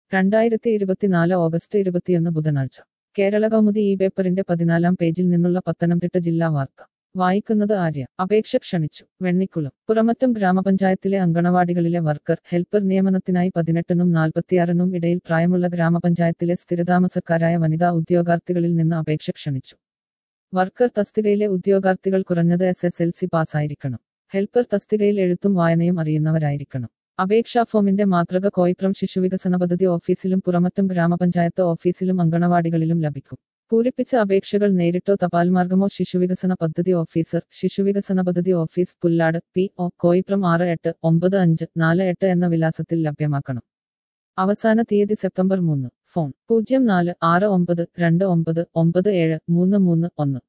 രണ്ടായിരത്തി ഇരുപത്തിനാല് ഓഗസ്റ്റ് ഇരുപത്തിയൊന്ന് ബുധനാഴ്ച കേരള കൗമുദി ഈ പേപ്പറിന്റെ പതിനാലാം പേജിൽ നിന്നുള്ള പത്തനംതിട്ട ജില്ലാ വാർത്ത വായിക്കുന്നത് ആര്യ അപേക്ഷ ക്ഷണിച്ചു വെണ്ണിക്കുളം പുറമറ്റം ഗ്രാമപഞ്ചായത്തിലെ അങ്കണവാടികളിലെ വർക്കർ ഹെൽപ്പർ നിയമനത്തിനായി പതിനെട്ടിനും നാൽപ്പത്തിയാറിനും ഇടയിൽ പ്രായമുള്ള ഗ്രാമപഞ്ചായത്തിലെ സ്ഥിരതാമസക്കാരായ വനിതാ ഉദ്യോഗാർത്ഥികളിൽ നിന്ന് അപേക്ഷ ക്ഷണിച്ചു വർക്കർ തസ്തികയിലെ ഉദ്യോഗാർത്ഥികൾ കുറഞ്ഞത് എസ് എസ് എൽ സി പാസ്സായിരിക്കണം ഹെൽപ്പർ തസ്തികയിൽ എഴുത്തും വായനയും അറിയുന്നവരായിരിക്കണം അപേക്ഷാ ഫോമിന്റെ മാതൃക കോയിപ്രം ശിശുവികസന പദ്ധതി ഓഫീസിലും പുറമറ്റം ഗ്രാമപഞ്ചായത്ത് ഓഫീസിലും അങ്കണവാടികളിലും ലഭിക്കും പൂരിപ്പിച്ച അപേക്ഷകൾ നേരിട്ടോ തപാൽമാർഗമോ ശിശുവികസന പദ്ധതി ഓഫീസർ ശിശുവികസന പദ്ധതി office Pullad P O Koipram ആറ് എട്ട് ഒമ്പത് അഞ്ച് നാല് എട്ട് എന്ന വിലാസത്തിൽ ലഭ്യമാക്കണം അവസാന തീയതി സെപ്റ്റംബർ മൂന്ന് ഫോൺ പൂജ്യം നാല് ആറ് ഒമ്പത് രണ്ട് ഒമ്പത് ഒമ്പത് ഏഴ് മൂന്ന് മൂന്ന് ഒന്ന്